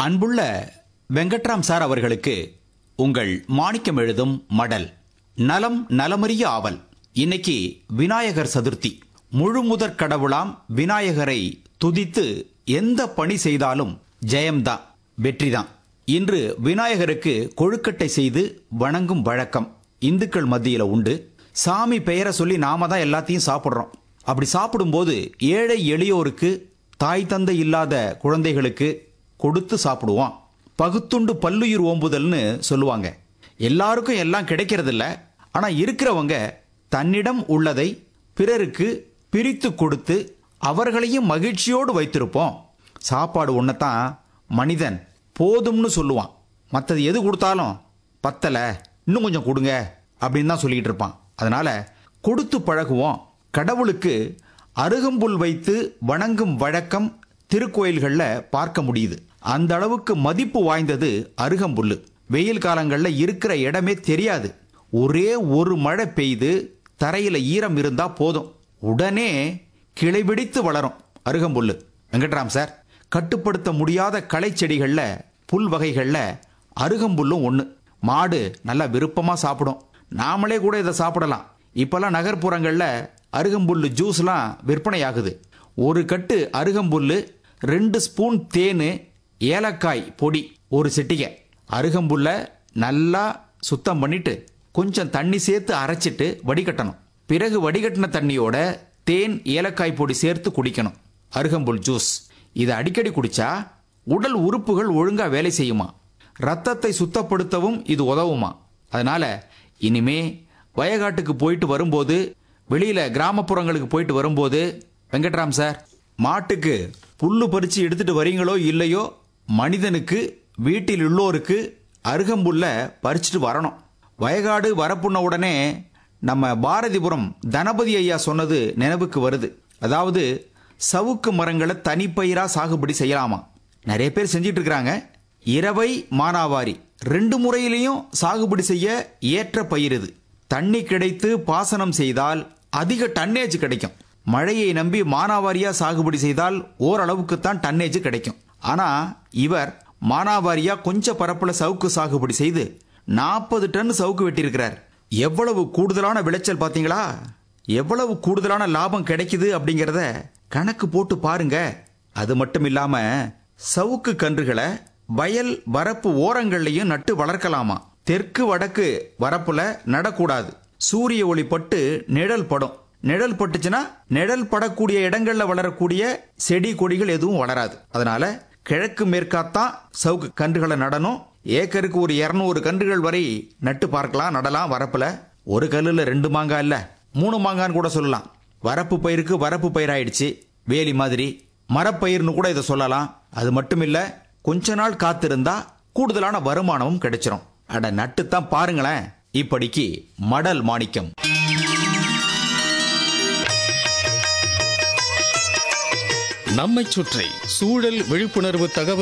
அன்புள்ள வெங்கட்ராம் சார் அவர்களுக்கு உங்கள் மாணிக்கம் எழுதும் மடல் நலம் நலமறிய ஆவல் இன்னைக்கு விநாயகர் சதுர்த்தி முழு முதற் கடவுளாம் விநாயகரை துதித்து எந்த பணி செய்தாலும் ஜெயம்தான் வெற்றிதான் இன்று விநாயகருக்கு கொழுக்கட்டை செய்து வணங்கும் வழக்கம் இந்துக்கள் மத்தியில உண்டு சாமி பெயரை சொல்லி நாம தான் எல்லாத்தையும் சாப்பிட்றோம் அப்படி சாப்பிடும்போது ஏழை எளியோருக்கு தாய் தந்தை இல்லாத குழந்தைகளுக்கு கொடுத்து சாப்பிடுவோம் பகுத்துண்டு பல்லுயிர் ஓம்புதல்னு சொல்லுவாங்க எல்லாருக்கும் எல்லாம் கிடைக்கிறதில்ல ஆனா இருக்கிறவங்க தன்னிடம் உள்ளதை பிறருக்கு பிரித்து கொடுத்து அவர்களையும் மகிழ்ச்சியோடு வைத்திருப்போம் சாப்பாடு ஒன்றைத்தான் மனிதன் போதும்னு சொல்லுவான் மற்றது எது கொடுத்தாலும் பத்தல இன்னும் கொஞ்சம் கொடுங்க அப்படின்னு தான் சொல்லிட்டு இருப்பான் அதனால கொடுத்து பழகுவோம் கடவுளுக்கு அருகம்புல் வைத்து வணங்கும் வழக்கம் திருக்கோயில்களில் பார்க்க முடியுது அந்த அளவுக்கு மதிப்பு வாய்ந்தது அருகம்புல்லு வெயில் காலங்களில் இருக்கிற இடமே தெரியாது ஒரே ஒரு மழை பெய்து தரையில ஈரம் இருந்தா போதும் உடனே கிளை பிடித்து வளரும் அருகம்புல்லு வெங்கட்ராம் சார் கட்டுப்படுத்த முடியாத களை செடிகள்ல புல் வகைகள்ல அருகம்புல்லும் ஒன்று மாடு நல்லா விருப்பமா சாப்பிடும் நாமளே கூட இதை சாப்பிடலாம் இப்பெல்லாம் நகர்ப்புறங்களில் அருகம்புல்லு ஜூஸ்லாம் விற்பனையாகுது ஒரு கட்டு அருகம்புல்லு ரெண்டு ஸ்பூன் தேன் ஏலக்காய் பொடி ஒரு சிட்டிகை அருகம்புல்ல நல்லா சுத்தம் பண்ணிட்டு கொஞ்சம் தண்ணி சேர்த்து அரைச்சிட்டு வடிகட்டணும் பிறகு வடிகட்டின தண்ணியோட தேன் ஏலக்காய் பொடி சேர்த்து குடிக்கணும் அருகம்புல் ஜூஸ் இதை அடிக்கடி குடிச்சா உடல் உறுப்புகள் ஒழுங்கா வேலை செய்யுமா ரத்தத்தை சுத்தப்படுத்தவும் இது உதவுமா அதனால இனிமே வயகாட்டுக்கு போயிட்டு வரும்போது வெளியில கிராமப்புறங்களுக்கு போயிட்டு வரும்போது வெங்கட்ராம் சார் மாட்டுக்கு புல்லு பறிச்சு எடுத்துட்டு வரீங்களோ இல்லையோ மனிதனுக்கு வீட்டில் உள்ளோருக்கு அருகம்புல்ல பறிச்சுட்டு வரணும் வயகாடு வரப்புண்ண உடனே நம்ம பாரதிபுரம் தனபதி ஐயா சொன்னது நினைவுக்கு வருது அதாவது சவுக்கு மரங்களை தனிப்பயிரா சாகுபடி செய்யலாமா நிறைய பேர் செஞ்சிட்டு இருக்கிறாங்க இரவை மானாவாரி ரெண்டு முறையிலையும் சாகுபடி செய்ய ஏற்ற பயிர் இது தண்ணி கிடைத்து பாசனம் செய்தால் அதிக டன்னேஜ் கிடைக்கும் மழையை நம்பி மானாவாரியா சாகுபடி செய்தால் ஓரளவுக்கு தான் டன்னேஜ் கிடைக்கும் ஆனா இவர் மானாவாரியா கொஞ்ச பரப்புல சவுக்கு சாகுபடி செய்து நாற்பது டன் சவுக்கு வெட்டியிருக்கிறார் எவ்வளவு கூடுதலான விளைச்சல் பாத்தீங்களா எவ்வளவு கூடுதலான லாபம் கிடைக்குது அப்படிங்கறத கணக்கு போட்டு பாருங்க அது மட்டும் இல்லாம சவுக்கு கன்றுகளை வயல் வரப்பு ஓரங்கள்லையும் நட்டு வளர்க்கலாமா தெற்கு வடக்கு வரப்புல நடக்கூடாது சூரிய ஒளி பட்டு நிழல் படும் நிழல் பட்டுச்சுன்னா நிழல் படக்கூடிய இடங்கள்ல வளரக்கூடிய செடி கொடிகள் எதுவும் வளராது அதனால கிழக்கு மேற்காத்தான் சவுக்கு கன்றுகளை நடணும் ஏக்கருக்கு ஒரு இரநூறு கன்றுகள் வரை நட்டு பார்க்கலாம் நடலாம் வரப்புல ஒரு கல்லுல ரெண்டு மாங்காய் இல்ல மூணு மாங்கான்னு கூட சொல்லலாம் வரப்பு பயிருக்கு வரப்பு பயிராயிடுச்சு வேலி மாதிரி மரப்பயிர்னு கூட இதை சொல்லலாம் அது மட்டும் இல்ல கொஞ்ச நாள் காத்திருந்தா கூடுதலான வருமானமும் கிடைச்சிரும் அட நட்டுத்தான் பாருங்களேன் இப்படிக்கு மடல் மாணிக்கம் நம்மைச் சுற்றி சூழல் விழிப்புணர்வு தகவல்